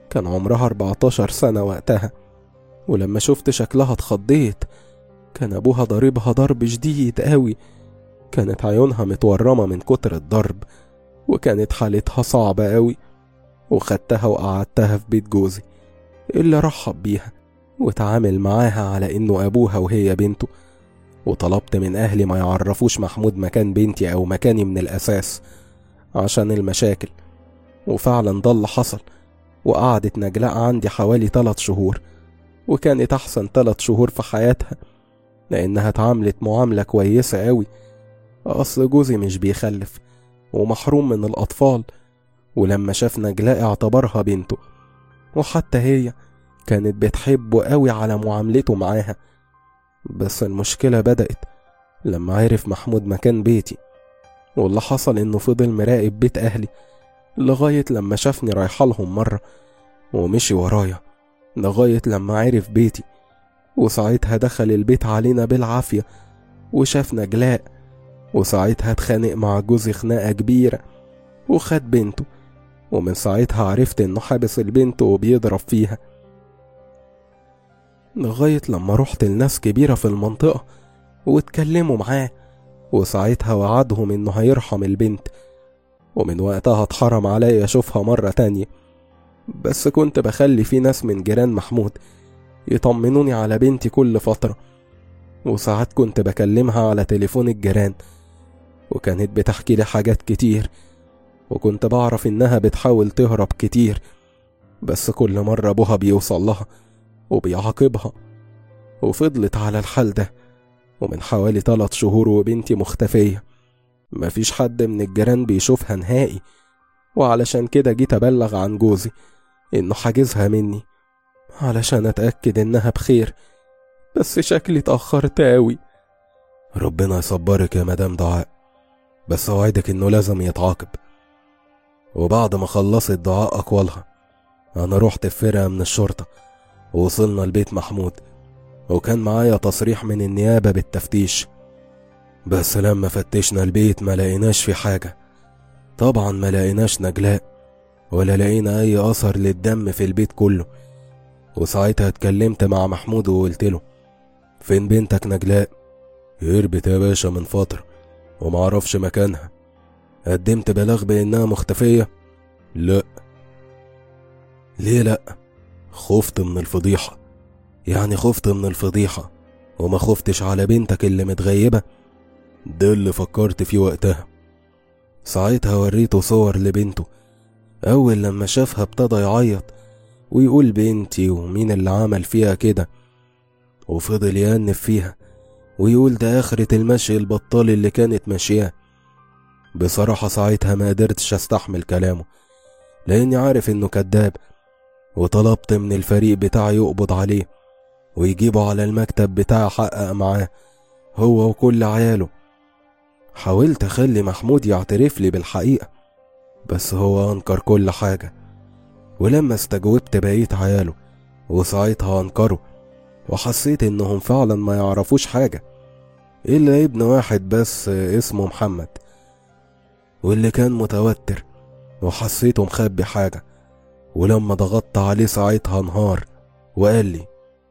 كان عمرها 14 سنة وقتها ولما شفت شكلها اتخضيت كان أبوها ضاربها ضرب شديد قوي كانت عيونها متورمة من كتر الضرب وكانت حالتها صعبة قوي وخدتها وقعدتها في بيت جوزي اللي رحب بيها وتعامل معاها على إنه أبوها وهي بنته وطلبت من أهلي ما يعرفوش محمود مكان بنتي أو مكاني من الأساس عشان المشاكل وفعلا ده اللي حصل وقعدت نجلاء عندي حوالي تلات شهور وكانت أحسن تلات شهور في حياتها لأنها اتعاملت معاملة كويسة أوي أصل جوزي مش بيخلف ومحروم من الأطفال ولما شاف نجلاء اعتبرها بنته وحتى هي كانت بتحبه قوي على معاملته معاها بس المشكلة بدأت لما عرف محمود مكان بيتي واللي حصل إنه فضل مراقب بيت أهلي لغاية لما شافني رايحة لهم مرة ومشي ورايا لغاية لما عرف بيتي وساعتها دخل البيت علينا بالعافية وشاف نجلاء وساعتها اتخانق مع جوزي خناقة كبيرة وخد بنته ومن ساعتها عرفت انه حابس البنت وبيضرب فيها لغاية لما رحت لناس كبيرة في المنطقة واتكلموا معاه وساعتها وعدهم انه هيرحم البنت ومن وقتها اتحرم عليا اشوفها مرة تانية بس كنت بخلي في ناس من جيران محمود يطمنوني على بنتي كل فترة وساعات كنت بكلمها على تليفون الجيران وكانت بتحكي لي حاجات كتير وكنت بعرف إنها بتحاول تهرب كتير بس كل مرة أبوها بيوصل لها وبيعاقبها وفضلت على الحال ده ومن حوالي تلات شهور وبنتي مختفية مفيش حد من الجيران بيشوفها نهائي وعلشان كده جيت أبلغ عن جوزي إنه حاجزها مني علشان أتأكد إنها بخير بس شكلي اتأخرت أوي ربنا يصبرك يا مدام دعاء بس أوعدك إنه لازم يتعاقب وبعد ما خلصت دعاء أقوالها أنا رحت في فرقة من الشرطة ووصلنا لبيت محمود وكان معايا تصريح من النيابة بالتفتيش بس لما فتشنا البيت ما لقيناش في حاجة طبعا ما لقيناش نجلاء ولا لقينا أي أثر للدم في البيت كله وساعتها اتكلمت مع محمود وقلت له فين بنتك نجلاء هربت يا باشا من فترة ومعرفش مكانها قدمت بلاغ بإنها مختفية لا ليه لا خفت من الفضيحة يعني خفت من الفضيحة وما خفتش على بنتك اللي متغيبة ده اللي فكرت فيه وقتها ساعتها وريته صور لبنته أول لما شافها ابتدى يعيط ويقول بنتي ومين اللي عمل فيها كده وفضل يأنف فيها ويقول ده آخرة المشي البطال اللي كانت ماشياه بصراحة ساعتها ما قدرتش استحمل كلامه لاني عارف انه كذاب وطلبت من الفريق بتاعي يقبض عليه ويجيبه على المكتب بتاعي احقق معاه هو وكل عياله حاولت اخلي محمود يعترف لي بالحقيقة بس هو انكر كل حاجة ولما استجوبت بقيت عياله وساعتها انكروا وحسيت انهم فعلا ما يعرفوش حاجة الا ابن واحد بس اسمه محمد واللي كان متوتر وحسيته مخبي حاجة ولما ضغطت عليه ساعتها انهار وقال لي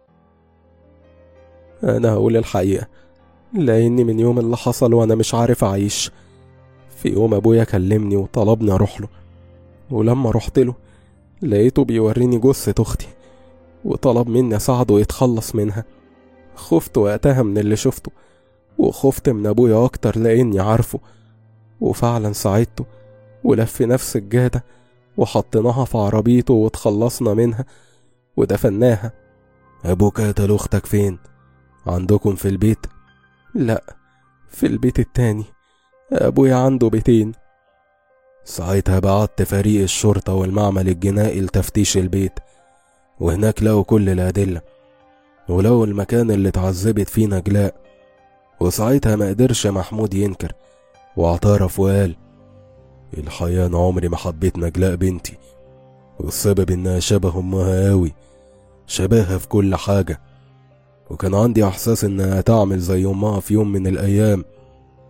أنا هقول الحقيقة لأني من يوم اللي حصل وأنا مش عارف أعيش في يوم أبويا كلمني وطلبني أروح له ولما رحت له لقيته بيوريني جثة أختي وطلب مني أساعده يتخلص منها خفت وقتها من اللي شفته وخفت من أبويا أكتر لأني عارفه وفعلا ساعدته ولف نفس الجادة وحطيناها في عربيته وتخلصنا منها ودفناها أبوك قتل أختك فين؟ عندكم في البيت؟ لا في البيت التاني أبويا عنده بيتين ساعتها بعت فريق الشرطة والمعمل الجنائي لتفتيش البيت وهناك لقوا كل الأدلة ولقوا المكان اللي اتعذبت فيه نجلاء وساعتها ما قدرش محمود ينكر واعترف وقال الحقيقة أنا عمري ما حبيت نجلاء بنتي والسبب إنها شبه أمها أوي شبهها في كل حاجة وكان عندي إحساس إنها هتعمل زي أمها في يوم من الأيام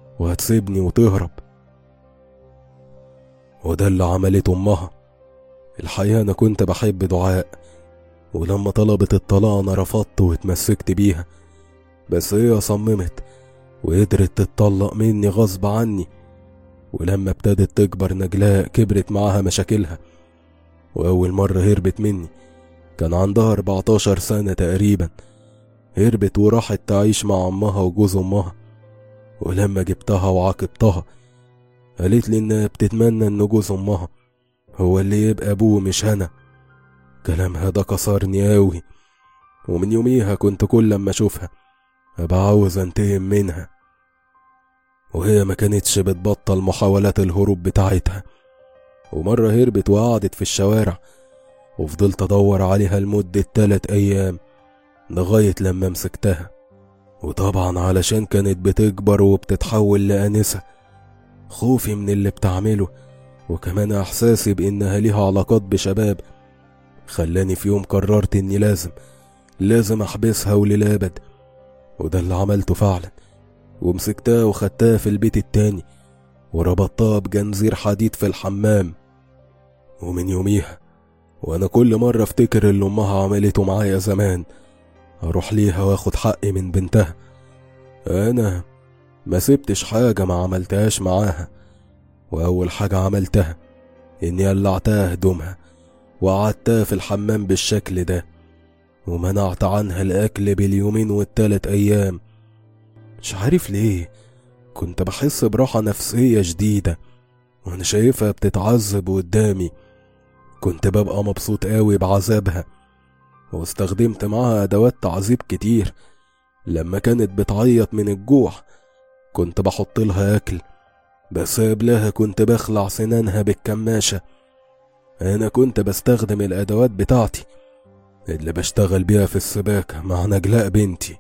وهتسيبني وتهرب وده اللي عملته أمها الحقيقة أنا كنت بحب دعاء ولما طلبت الطلاق أنا رفضت واتمسكت بيها بس هي صممت وقدرت تتطلق مني غصب عني ولما ابتدت تكبر نجلاء كبرت معاها مشاكلها وأول مرة هربت مني كان عندها 14 سنة تقريبا هربت وراحت تعيش مع أمها وجوز أمها ولما جبتها وعاقبتها قالت لي إنها بتتمنى إن جوز أمها هو اللي يبقى أبوه مش أنا كلامها ده كسرني أوي ومن يوميها كنت كل لما أشوفها أبقى عاوز أنتقم منها وهي ما كانتش بتبطل محاولات الهروب بتاعتها ومرة هربت وقعدت في الشوارع وفضلت أدور عليها لمدة تلات أيام لغاية لما مسكتها وطبعا علشان كانت بتكبر وبتتحول لأنسة خوفي من اللي بتعمله وكمان إحساسي بإنها ليها علاقات بشباب خلاني في يوم قررت إني لازم لازم أحبسها وللأبد وده اللي عملته فعلا ومسكتها وخدتها في البيت التاني وربطتها بجنزير حديد في الحمام ومن يوميها وانا كل مرة افتكر اللي امها عملته معايا زمان اروح ليها واخد حقي من بنتها انا ما سبتش حاجة ما عملتهاش معاها واول حاجة عملتها اني قلعتها هدومها وقعدتها في الحمام بالشكل ده ومنعت عنها الاكل باليومين والتلات ايام مش عارف ليه كنت بحس براحة نفسية جديدة وانا شايفها بتتعذب قدامي كنت ببقى مبسوط قوي بعذابها واستخدمت معاها ادوات تعذيب كتير لما كانت بتعيط من الجوع كنت بحط لها اكل بس قبلها كنت بخلع سنانها بالكماشة انا كنت بستخدم الادوات بتاعتي اللي بشتغل بيها في السباكة مع نجلاء بنتي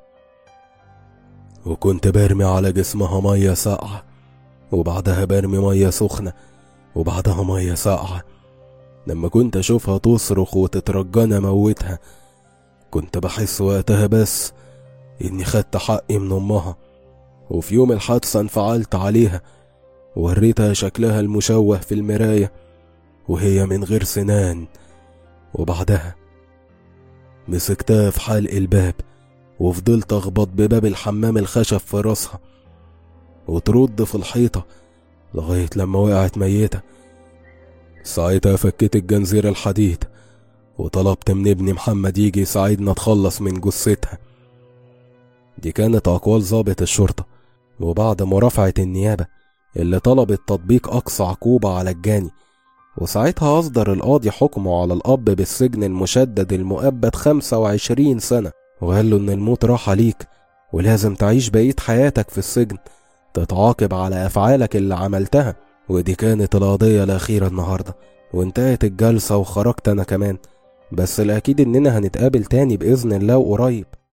وكنت برمي على جسمها مية ساقعة وبعدها برمي مية سخنة وبعدها مية ساقعة لما كنت أشوفها تصرخ وتترجاني أموتها كنت بحس وقتها بس إني خدت حقي من أمها وفي يوم الحادثة انفعلت عليها وريتها شكلها المشوه في المراية وهي من غير سنان وبعدها مسكتها في حلق الباب وفضلت أخبط بباب الحمام الخشب في راسها وترد في الحيطة لغاية لما وقعت ميتة ساعتها فكيت الجنزير الحديد وطلبت من ابني محمد يجي يساعدنا نتخلص من جثتها دي كانت أقوال ضابط الشرطة وبعد مرافعة النيابة اللي طلبت تطبيق أقصى عقوبة على الجاني وساعتها أصدر القاضي حكمه على الأب بالسجن المشدد المؤبد 25 سنة وقال له إن الموت راح عليك ولازم تعيش بقية حياتك في السجن تتعاقب على أفعالك اللي عملتها ودي كانت القضية الأخيرة النهاردة وانتهت الجلسة وخرجت أنا كمان بس الأكيد إننا هنتقابل تاني بإذن الله قريب